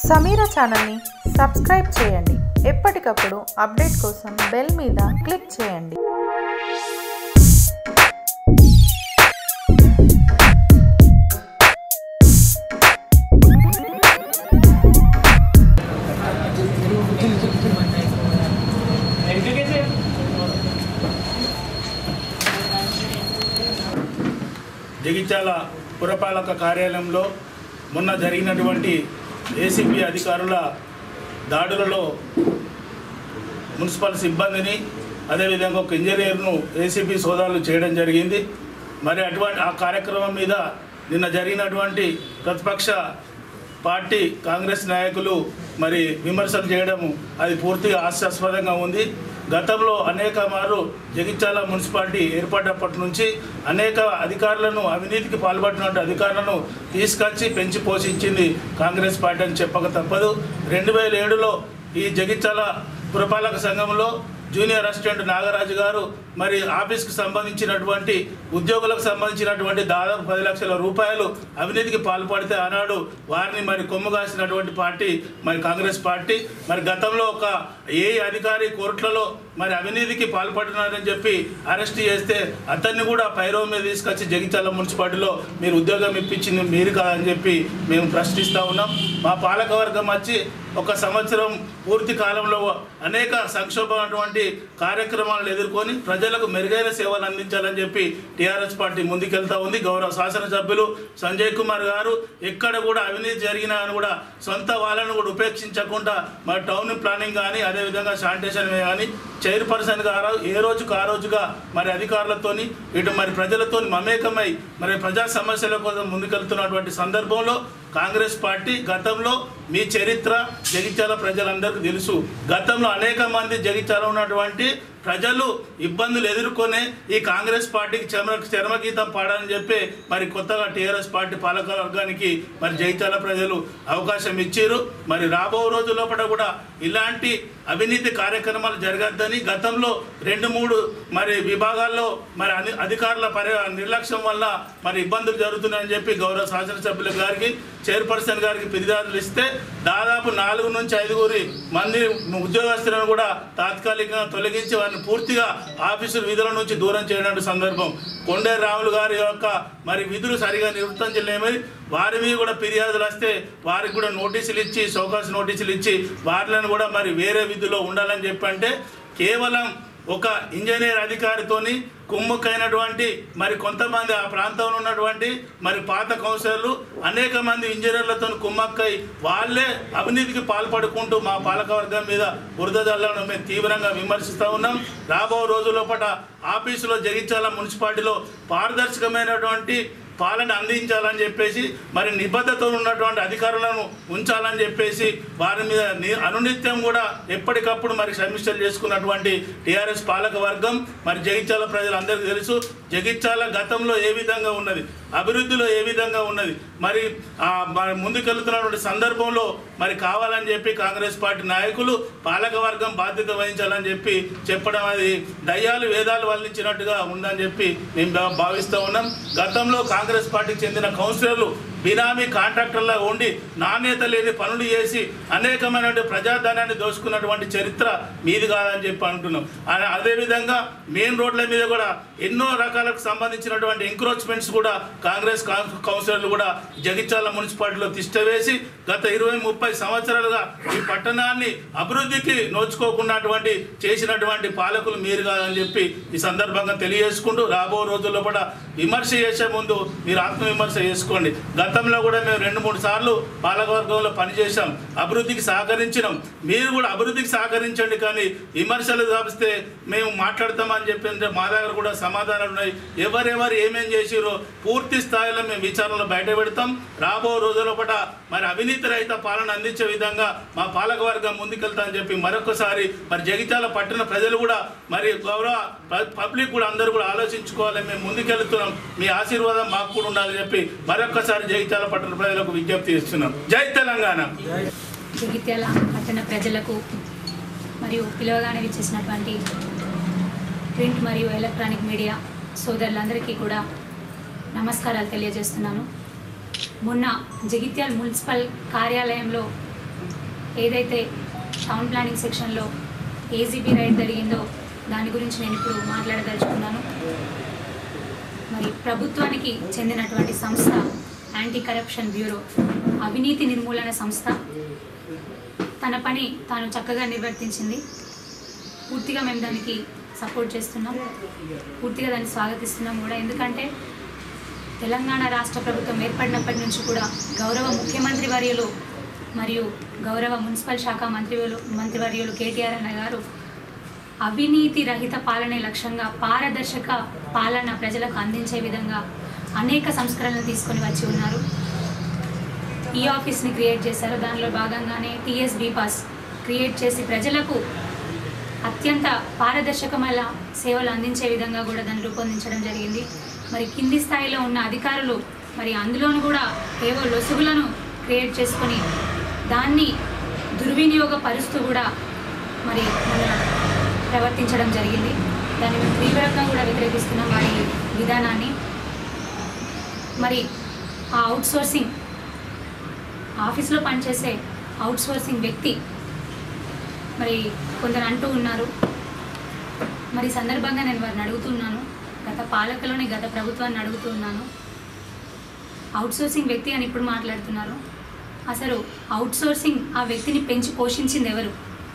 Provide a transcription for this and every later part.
సమీరా ఛానల్ని సబ్స్క్రైబ్ చేయండి ఎప్పటికప్పుడు అప్డేట్ కోసం బెల్ మీద క్లిక్ చేయండి జగిత్యాల పురపాలక కార్యాలయంలో మొన్న జరిగినటువంటి ఏసీబీ అధికారుల దాడులలో మున్సిపల్ సిబ్బందిని అదేవిధంగా ఒక ఇంజనీర్ను ఏసీబీ సోదాలు చేయడం జరిగింది మరి అటువంటి ఆ కార్యక్రమం మీద నిన్న జరిగినటువంటి ప్రతిపక్ష పార్టీ కాంగ్రెస్ నాయకులు మరి విమర్శలు చేయడం అది పూర్తిగా హాస్యాస్పదంగా ఉంది గతంలో అనేక మారు జగిత్యాల మున్సిపాలిటీ ఏర్పడినప్పటి నుంచి అనేక అధికారులను అవినీతికి పాల్పడినటువంటి అధికారులను తీసుకొచ్చి పెంచి పోషించింది కాంగ్రెస్ పార్టీ అని చెప్పక తప్పదు రెండు వేల ఏడులో ఈ జగిత్యాల పురపాలక సంఘంలో జూనియర్ అసిస్టెంట్ నాగరాజు గారు మరి ఆఫీస్కి సంబంధించినటువంటి ఉద్యోగులకు సంబంధించినటువంటి దాదాపు పది లక్షల రూపాయలు అవినీతికి పాల్పడితే ఆనాడు వారిని మరి కొమ్ముగాసినటువంటి పార్టీ మరి కాంగ్రెస్ పార్టీ మరి గతంలో ఒక ఏ అధికారి కోర్టులలో మరి అవినీతికి పాల్పడుతున్నారని చెప్పి అరెస్ట్ చేస్తే అతన్ని కూడా పైరో మీద తీసుకొచ్చి జగిత్యాల మున్సిపాలిటీలో మీరు ఉద్యోగం ఇప్పించింది మీరు కాదని చెప్పి మేము ప్రశ్నిస్తూ ఉన్నాం మా పాలకవర్గం వచ్చి ఒక సంవత్సరం పూర్తి కాలంలో అనేక సంక్షోభమైనటువంటి కార్యక్రమాలను ఎదుర్కొని ప్రజలకు మెరుగైన సేవలు అందించాలని చెప్పి టీఆర్ఎస్ పార్టీ ముందుకెళ్తా ఉంది గౌరవ శాసనసభ్యులు సంజయ్ కుమార్ గారు ఎక్కడ కూడా అవినీతి జరిగినా అని కూడా సొంత వాళ్ళను కూడా ఉపేక్షించకుండా మరి టౌన్ ప్లానింగ్ కానీ అదేవిధంగా శానిటేషన్ కానీ చైర్పర్సన్ గారు ఏ రోజుకు ఆ రోజుగా మరి అధికారులతోని ఇటు మరి ప్రజలతో మమేకమై మరి ప్రజా సమస్యల కోసం ముందుకెళ్తున్నటువంటి సందర్భంలో కాంగ్రెస్ పార్టీ గతంలో మీ చరిత్ర జగిత్యాల ప్రజలందరికీ తెలుసు గతంలో అనేక మంది జగిత్యాల ఉన్నటువంటి ప్రజలు ఇబ్బందులు ఎదుర్కొనే ఈ కాంగ్రెస్ పార్టీకి చర్మ చర్మగీతం పాడాలని చెప్పి మరి కొత్తగా టీఆర్ఎస్ పార్టీ పాలకవర్గానికి మరి జగిత్యాల ప్రజలు అవకాశం ఇచ్చారు మరి రాబో రోజు లోపల కూడా ఇలాంటి అవినీతి కార్యక్రమాలు జరగద్దని గతంలో రెండు మూడు మరి విభాగాల్లో మరి అన్ని అధికారుల పరి నిర్లక్ష్యం వల్ల మరి ఇబ్బందులు జరుగుతున్నాయని చెప్పి గౌరవ శాసనసభ్యుల గారికి చైర్పర్సన్ గారికి ఫిర్యాదులు ఇస్తే దాదాపు నాలుగు నుంచి ఐదుగురి మంది ఉద్యోగస్తులను కూడా తాత్కాలికంగా తొలగించి వారిని పూర్తిగా ఆఫీసుల విధుల నుంచి దూరం చేయడానికి సందర్భం కొండేరు రాములు గారి యొక్క మరి విధులు సరిగా నివృత్తం చేయలేమని వారి మీద కూడా ఫిర్యాదులు వస్తే వారికి కూడా నోటీసులు ఇచ్చి సోకాస్ నోటీసులు ఇచ్చి వారిని కూడా మరి వేరే విధుల్లో ఉండాలని చెప్పంటే కేవలం ఒక ఇంజనీర్ అధికారితోని కుమ్ముకైనటువంటి మరి కొంతమంది ఆ ప్రాంతంలో ఉన్నటువంటి మరి పాత కౌన్సిలర్లు అనేక మంది ఇంజనీర్లతో కుమ్మక్కై వాళ్ళే అవినీతికి పాల్పడుకుంటూ మా పాలకవర్గం మీద బురద జల్లను మేము తీవ్రంగా విమర్శిస్తూ ఉన్నాం రాబో రోజుల ఆఫీసులో జగిత్యాల మున్సిపాలిటీలో పారదర్శకమైనటువంటి పాలన అందించాలని చెప్పేసి మరి నిబద్ధతతో ఉన్నటువంటి అధికారులను ఉంచాలని చెప్పేసి వారి మీద ని- అనునిత్యం కూడా ఎప్పటికప్పుడు మరి సమీక్షలు చేసుకున్నటువంటి టీఆర్ఎస్ పాలక వర్గం మరి జగిత్యాల ప్రజలందరికీ తెలుసు జగిత్యాల గతంలో ఏ విధంగా ఉన్నది అభివృద్ధిలో ఏ విధంగా ఉన్నది మరి ఆ మరి ముందుకెళ్తున్నటువంటి సందర్భంలో మరి కావాలని చెప్పి కాంగ్రెస్ పార్టీ నాయకులు పాలక వర్గం బాధ్యత వహించాలని చెప్పి చెప్పడం అది దయ్యాలు వేదాలు వల్లించినట్టుగా ఉందని చెప్పి మేము భా- భావిస్తూ ఉన్నాం గతంలో కాంగ్రెస్ పార్టీకి చెందిన కౌన్సిలర్లు బినామీ కాంట్రాక్టర్లా ఉండి నాణ్యత లేని పనులు చేసి అనేకమైనటువంటి ప్రజాధనాన్ని దోచుకున్నటువంటి చరిత్ర మీది కాదని చెప్పి అంటున్నాం ఆ- అదేవిధంగా మెయిన్ రోడ్ల మీద కూడా ఎన్నో రకాలకు సంబంధించినటువంటి ఎంక్రోచ్మెంట్స్ కూడా కాంగ్రెస్ కౌన్- కౌన్సిలర్లు కూడా జగిత్యాల మున్సిపాలిటీలో తిష్టవేసి గత ఇరవై ముప్పై సంవత్సరాలుగా ఈ పట్టణాన్ని అభివృద్ధికి నోచుకోకున్నటువంటి చేసినటువంటి పాలకులు మీరు కాదని చెప్పి ఈ సందర్భంగా తెలియజేసుకుంటూ రాబో రోజుల్లో కూడా విమర్శ చేసే ముందు మీరు ఆత్మవిమర్శ చేసుకోండి గతంలో కూడా మేము రెండు మూడు సార్లు పాలకవర్గంలో పనిచేశాం అభివృద్ధికి సహకరించినాం మీరు కూడా అభివృద్ధికి సహకరించండి కానీ విమర్శలు తప్పిస్తే మేము మాట్లాడతామని చెప్పి మా దగ్గర కూడా సమాధానాలు ఉన్నాయి ఎవరెవరు ఏమేం చేసిరో పూర్తి స్థాయిలో మేము విచారణలో బయట పెడతాం రాబో రోజుల పట మరి అవినీతి రహిత పాలన అందించే విధంగా మా పాలక వర్గం ముందుకెళ్తా అని చెప్పి మరొకసారి మరి జగిత్యాల పట్టణ ప్రజలు కూడా మరి గౌరవ ప- పబ్లిక్ కూడా అందరూ కూడా ఆలోచించుకోవాలి మేము ముందుకెళ్తున్నాం మీ ఆశీర్వాదం మాకు కూడా ఉండాలని చెప్పి మరొకసారి జగిత్యాల పట్టణ ప్రజలకు విజ్ఞప్తి చేస్తున్నాం జై తెలంగాణ జగిత్యాల పట్టణ ప్రజలకు మరియు పిలవగానే విచ్చేసినటువంటి ప్రింట్ మరియు ఎలక్ట్రానిక్ మీడియా సోదరులందరికీ కూడా నమస్కారాలు తెలియజేస్తున్నాను మొన్న జగిత్యాల మున్సిపల్ కార్యాలయంలో ఏదైతే టౌన్ ప్లానింగ్ సెక్షన్లో ఏజీబీ రైడ్ జరిగిందో దాని గురించి నేను ఇప్పుడు మాట్లాడదలుచుకున్నాను మరి ప్రభుత్వానికి చెందినటువంటి సంస్థ యాంటీ కరప్షన్ బ్యూరో అవినీతి నిర్మూలన సంస్థ తన పని తాను చక్కగా నిర్వర్తించింది పూర్తిగా మేము దానికి సపోర్ట్ చేస్తున్నాం పూర్తిగా దాన్ని స్వాగతిస్తున్నాం కూడా ఎందుకంటే తెలంగాణ రాష్ట్ర ప్రభుత్వం ఏర్పడినప్పటి నుంచి కూడా గౌరవ ముఖ్యమంత్రి వర్యులు మరియు గౌరవ మున్సిపల్ శాఖ మంత్రివర్యులు మంత్రివర్యులు కేటీఆర్ అన్న గారు అవినీతి రహిత పాలనే లక్ష్యంగా పారదర్శక పాలన ప్రజలకు అందించే విధంగా అనేక సంస్కరణలు తీసుకొని వచ్చి ఉన్నారు ఈ ఆఫీస్ని క్రియేట్ చేశారు దానిలో భాగంగానే టీఎస్బీ పాస్ క్రియేట్ చేసి ప్రజలకు అత్యంత పారదర్శకమైన సేవలు అందించే విధంగా కూడా దాన్ని రూపొందించడం జరిగింది మరి కింది స్థాయిలో ఉన్న అధికారులు మరి అందులోను కూడా ఏవో లొసుగులను క్రియేట్ చేసుకొని దాన్ని దుర్వినియోగపరుస్తూ కూడా మరి మన ప్రవర్తించడం జరిగింది దాన్ని మేము తీవ్రంగా కూడా వ్యతిరేకిస్తున్నాం వారి విధానాన్ని మరి ఆ అవుట్సోర్సింగ్ ఆఫీస్లో పనిచేసే అవుట్సోర్సింగ్ వ్యక్తి మరి కొందరు అంటూ ఉన్నారు మరి ఈ సందర్భంగా నేను వారిని అడుగుతున్నాను గత పాలకులని గత ప్రభుత్వాన్ని అడుగుతున్నాను అవుట్సోర్సింగ్ వ్యక్తి అని ఇప్పుడు మాట్లాడుతున్నారు అసలు అవుట్సోర్సింగ్ ఆ వ్యక్తిని పెంచి పోషించింది ఎవరు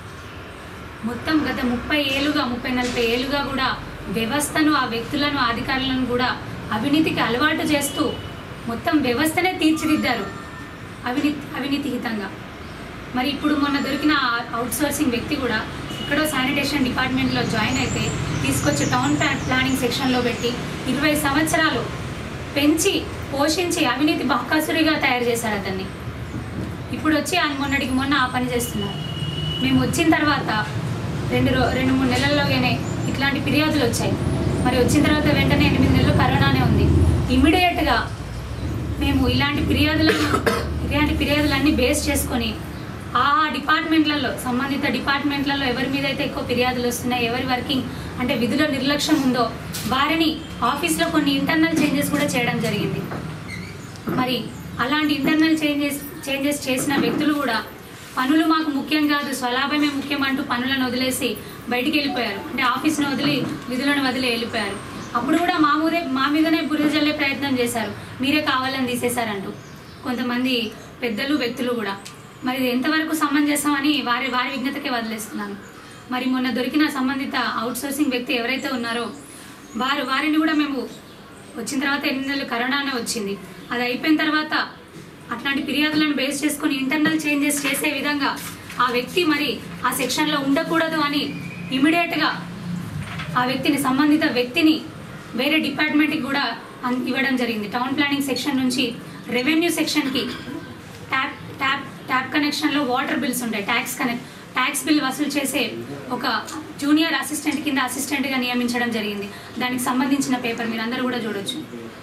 మొత్తం గత ముప్పై ఏళ్ళుగా ముప్పై నలభై ఏళ్ళుగా కూడా వ్యవస్థను ఆ వ్యక్తులను ఆ అధికారులను కూడా అవినీతికి అలవాటు చేస్తూ మొత్తం వ్యవస్థనే తీర్చిదిద్దారు అవినీతి అవినీతిహితంగా మరి ఇప్పుడు మొన్న దొరికిన అవుట్సోర్సింగ్ వ్యక్తి కూడా ఎక్కడో శానిటేషన్ డిపార్ట్మెంట్లో జాయిన్ అయితే తీసుకొచ్చి టౌన్ ప్లా- ప్లానింగ్ సెక్షన్లో పెట్టి ఇరవై సంవత్సరాలు పెంచి పోషించి అవినీతి బహ్కాసురిగా తయారు చేశారు అతన్ని ఇప్పుడు వచ్చి ఆయన మొన్నటికి మొన్న ఆ పని చేస్తున్నారు మేము వచ్చిన తర్వాత రెండు రో రెండు మూడు నెలల్లోగానే ఇట్లాంటి ఫిర్యాదులు వచ్చాయి మరి వచ్చిన తర్వాత వెంటనే ఎనిమిది నెలలు కరోనానే ఉంది ఇమ్మీడియట్గా మేము ఇలాంటి ఫిర్యాదులను ఇలాంటి ఫిర్యాదులన్నీ బేస్ చేసుకొని ఆ ఆ డిపార్ట్మెంట్లలో సంబంధిత డిపార్ట్మెంట్లలో ఎవరి మీద అయితే ఎక్కువ ఫిర్యాదులు వస్తున్నాయి ఎవరి వర్కింగ్ అంటే విధుల నిర్లక్ష్యం ఉందో వారిని ఆఫీస్లో కొన్ని ఇంటర్నల్ చేంజెస్ కూడా చేయడం జరిగింది మరి అలాంటి ఇంటర్నల్ చేంజెస్ చేంజెస్ చేసిన వ్యక్తులు కూడా పనులు మాకు ముఖ్యం కాదు స్వలాభమే ముఖ్యం అంటూ పనులను వదిలేసి బయటికి వెళ్ళిపోయారు అంటే ఆఫీస్ను వదిలి విధులను వదిలి వెళ్ళిపోయారు అప్పుడు కూడా మా మీదే మా మీదనే బురద జల్లే ప్రయత్నం చేశారు మీరే కావాలని తీసేశారంటూ కొంతమంది పెద్దలు వ్యక్తులు కూడా మరి ఇది ఎంతవరకు సమంజసం అని వారి వారి విజ్ఞతకే వదిలేస్తున్నాను మరి మొన్న దొరికిన సంబంధిత అవుట్సోర్సింగ్ వ్యక్తి ఎవరైతే ఉన్నారో వారు వారిని కూడా మేము వచ్చిన తర్వాత ఎనిమిది నెలలు కరోనానే వచ్చింది అది అయిపోయిన తర్వాత అట్లాంటి ఫిర్యాదులను బేస్ చేసుకొని ఇంటర్నల్ చేంజెస్ చేసే విధంగా ఆ వ్యక్తి మరి ఆ సెక్షన్లో ఉండకూడదు అని ఇమీడియట్గా ఆ వ్యక్తిని సంబంధిత వ్యక్తిని వేరే డిపార్ట్మెంట్కి కూడా అన్- ఇవ్వడం జరిగింది టౌన్ ప్లానింగ్ సెక్షన్ నుంచి రెవెన్యూ సెక్షన్కి ట్యాప్ ట్యాప్ ట్యాప్ కనెక్షన్లో వాటర్ బిల్స్ ఉంటాయి ట్యాక్స్ కనెక్ట్ ట్యాక్స్ బిల్ వసూలు చేసే ఒక జూనియర్ అసిస్టెంట్ కింద అసిస్టెంట్గా నియమించడం జరిగింది దానికి సంబంధించిన పేపర్ మీరు అందరూ కూడా చూడొచ్చు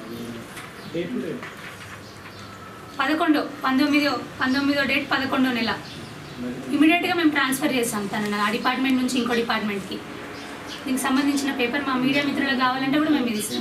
పదకొండు పంతొమ్మిదో పంతొమ్మిదో డేట్ పదకొండో నెల ఇమీడియట్గా మేము ట్రాన్స్ఫర్ చేసాం తనని ఆ డిపార్ట్మెంట్ నుంచి ఇంకో డిపార్ట్మెంట్కి దీనికి సంబంధించిన పేపర్ మా మీడియా మిత్రులకు కావాలంటే కూడా మేము ఇది ఇస్తాం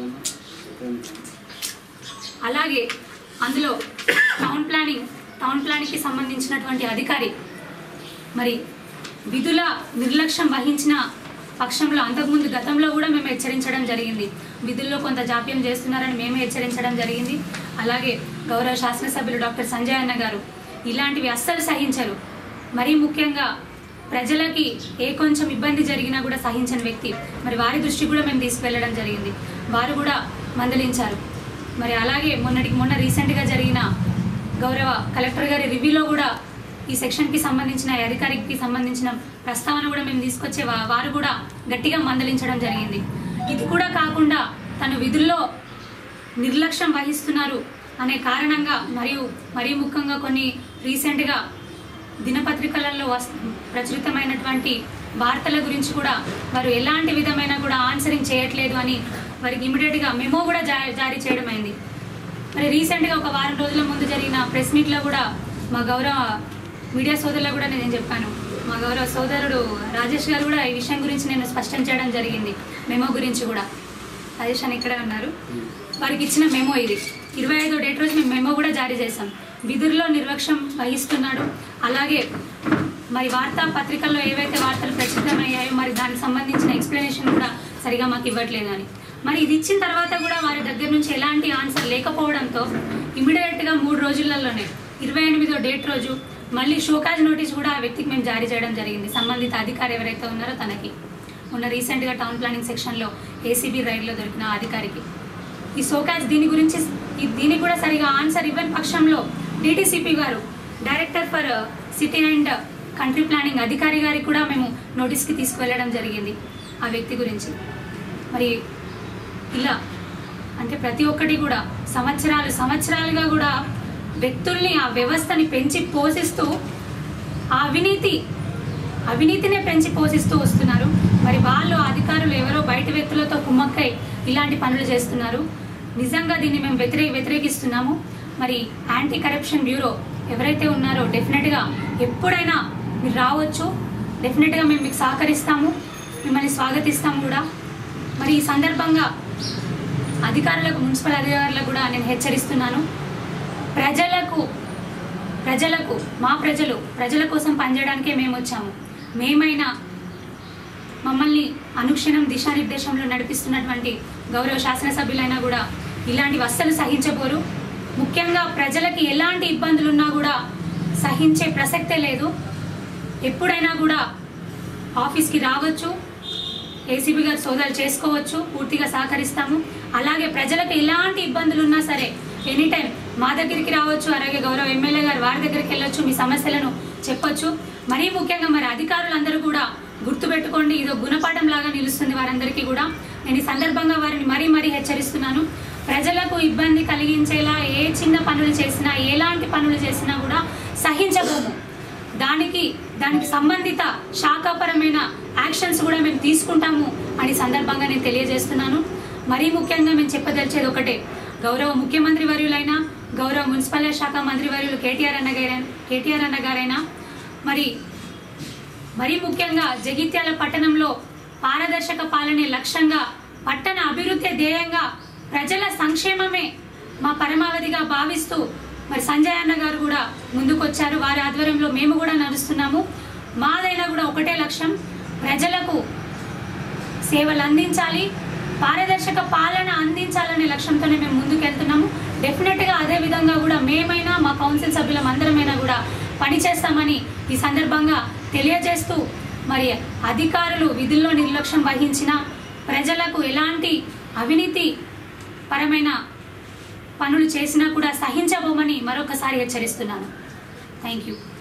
అలాగే అందులో టౌన్ ప్లానింగ్ టౌన్ ప్లానింగ్కి సంబంధించినటువంటి అధికారి మరి విధుల నిర్లక్ష్యం వహించిన పక్షంలో అంతకుముందు గతంలో కూడా మేము హెచ్చరించడం జరిగింది విధుల్లో కొంత జాప్యం చేస్తున్నారని మేము హెచ్చరించడం జరిగింది అలాగే గౌరవ శాసనసభ్యులు డాక్టర్ సంజయ్ అన్న గారు ఇలాంటివి అస్సలు సహించరు మరీ ముఖ్యంగా ప్రజలకి ఏ కొంచెం ఇబ్బంది జరిగినా కూడా సహించని వ్యక్తి మరి వారి దృష్టికి కూడా మేము తీసుకువెళ్ళడం జరిగింది వారు కూడా మందలించారు మరి అలాగే మొన్నటికి మొన్న రీసెంట్గా జరిగిన గౌరవ కలెక్టర్ గారి రివ్యూలో కూడా ఈ సెక్షన్కి సంబంధించిన ఈ అధికారికి సంబంధించిన ప్రస్తావన కూడా మేము తీసుకొచ్చే వా- వారు కూడా గట్టిగా మందలించడం జరిగింది ఇది కూడా కాకుండా తను విధుల్లో నిర్లక్ష్యం వహిస్తున్నారు అనే కారణంగా మరియు మరీ ముఖ్యంగా కొన్ని రీసెంట్గా దినపత్రికలలో వస్ ప్రచురితమైనటువంటి వార్తల గురించి కూడా వారు ఎలాంటి విధమైన కూడా ఆన్సరింగ్ చేయట్లేదు అని వారికి ఇమీడియట్గా మెమో కూడా జా- జారీ చేయడం అయింది మరి రీసెంట్గా ఒక వారం రోజుల ముందు జరిగిన ప్రెస్ మీట్లో కూడా మా గౌరవ మీడియా సోదరులకు కూడా నేను చెప్పాను మా గౌరవ సోదరుడు రాజేష్ గారు కూడా ఈ విషయం గురించి నేను స్పష్టం చేయడం జరిగింది మెమో గురించి కూడా రాజేష్ అని ఇక్కడే ఉన్నారు వారికి ఇచ్చిన మెమో ఇది ఇరవై ఐదో డేట్ రోజు మేము మెమో కూడా జారీ చేశాం విధుల్లో నిర్లక్ష్యం వహిస్తున్నాడు అలాగే మరి వార్తా పత్రికల్లో ఏవైతే వార్తలు ప్రచురితమయ్యాయో మరి దానికి సంబంధించిన ఎక్స్ప్లెనేషన్ కూడా సరిగా మాకు ఇవ్వట్లేదని మరి ఇది ఇచ్చిన తర్వాత కూడా వారి దగ్గర నుంచి ఎలాంటి ఆన్సర్ లేకపోవడంతో ఇమీడియట్గా మూడు రోజులలోనే ఇరవై ఎనిమిదో డేట్ రోజు మళ్ళీ షోకాజ్ నోటీస్ కూడా ఆ వ్యక్తికి మేము జారీ చేయడం జరిగింది సంబంధిత అధికారి ఎవరైతే ఉన్నారో తనకి మొన్న రీసెంట్గా టౌన్ ప్లానింగ్ సెక్షన్లో ఏసీబీ రైడ్లో దొరికిన ఆ అధికారికి ఈ సోకాజ్ దీని గురించి ఈ- దీనికి కూడా సరిగా ఆన్సర్ ఇవ్వని పక్షంలో డిటిసిపి గారు director for city and country planning అధికారి గారికి కూడా మేము నోటీస్కి తీసుకువెళ్ళడం జరిగింది ఆ వ్యక్తి గురించి మరి ఇలా అంటే ప్రతి ఒక్కటి కూడా సంవత్సరాలు సంవత్సరాలుగా కూడా వ్యక్తుల్ని ఆ వ్యవస్థని పెంచి పోషిస్తూ ఆ అవినీతి అవినీతినే పెంచి పోషిస్తూ వస్తున్నారు మరి వాళ్ళు అధికారులు ఎవరో బయట వ్యక్తులతో కుమ్మక్కై ఇలాంటి పనులు చేస్తున్నారు నిజంగా దీన్ని మేము వ్యతిరేక వ్యతిరేకిస్తున్నాము మరి యాంటీ కరప్షన్ బ్యూరో ఎవరైతే ఉన్నారో డెఫినెట్గా ఎప్పుడైనా మీరు రావచ్చు డెఫినెట్గా మేము మీకు సహకరిస్తాము మిమ్మల్ని స్వాగతిస్తాము కూడా మరి ఈ సందర్భంగా అధికారులకు మున్సిపల్ అధికారులకు కూడా నేను హెచ్చరిస్తున్నాను ప్రజలకు ప్రజలకు మా ప్రజలు ప్రజల కోసం పనిచేయడానికే మేము వచ్చాము మేమైనా మమ్మల్ని అనుక్షణం దిశానిర్దేశంలో నడిపిస్తున్నటువంటి గౌరవ శాసనసభ్యులైనా కూడా ఇలాంటివి అస్సలు సహించబోరు ముఖ్యంగా ప్రజలకి ఎలాంటి ఇబ్బందులు ఉన్నా కూడా సహించే ప్రసక్తే లేదు ఎప్పుడైనా కూడా ఆఫీస్కి రావచ్చు ఏసీబీ గారు సోదాలు చేసుకోవచ్చు పూర్తిగా సహకరిస్తాము అలాగే ప్రజలకు ఎలాంటి ఇబ్బందులు ఉన్నా సరే ఎనీ టైం మా దగ్గరికి రావచ్చు అలాగే గౌరవ ఎమ్మెల్యే గారు వారి దగ్గరికి వెళ్ళొచ్చు మీ సమస్యలను చెప్పొచ్చు మరీ ముఖ్యంగా మరి అధికారులందరూ కూడా గుర్తుపెట్టుకోండి ఇదో గుణపాఠం లాగా నిలుస్తుంది వారందరికీ కూడా నేను ఈ సందర్భంగా వారిని మరీ మరీ హెచ్చరిస్తున్నాను ప్రజలకు ఇబ్బంది కలిగించేలా ఏ చిన్న పనులు చేసినా ఎలాంటి పనులు చేసినా కూడా సహించబోము దానికి దానికి సంబంధిత శాఖాపరమైన యాక్షన్స్ కూడా మేము తీసుకుంటాము అని సందర్భంగా నేను తెలియజేస్తున్నాను మరీ ముఖ్యంగా మేము చెప్పదలిచేది ఒకటే గౌరవ ముఖ్యమంత్రి వర్యులైన గౌరవ మున్సిపల్ శాఖ మంత్రి వర్యులు కేటీఆర్ అన్న గారైనా కేటీఆర్ అన్న గారైనా మరి మరీ ముఖ్యంగా జగిత్యాల పట్టణంలో పారదర్శక పాలనే లక్ష్యంగా పట్టణ అభివృద్ధి ధ్యేయంగా ప్రజల సంక్షేమమే మా పరమావధిగా భావిస్తూ మరి సంజయ్ అన్న గారు కూడా ముందుకొచ్చారు వారి ఆధ్వర్యంలో మేము కూడా నడుస్తున్నాము మాదైనా కూడా ఒకటే లక్ష్యం ప్రజలకు సేవలు అందించాలి పారదర్శక పాలన అందించాలనే లక్ష్యంతోనే మేము ముందుకెళ్తున్నాము డెఫినెట్గా అదే విధంగా కూడా మేమైనా మా కౌన్సిల్ సభ్యులం అందరమైనా కూడా పనిచేస్తామని ఈ సందర్భంగా తెలియజేస్తూ మరి అధికారులు విధుల్లో నిర్లక్ష్యం వహించిన ప్రజలకు ఎలాంటి అవినీతి పరమైన పనులు చేసినా కూడా సహించబోమని మరొకసారి హెచ్చరిస్తున్నాను థ్యాంక్ యూ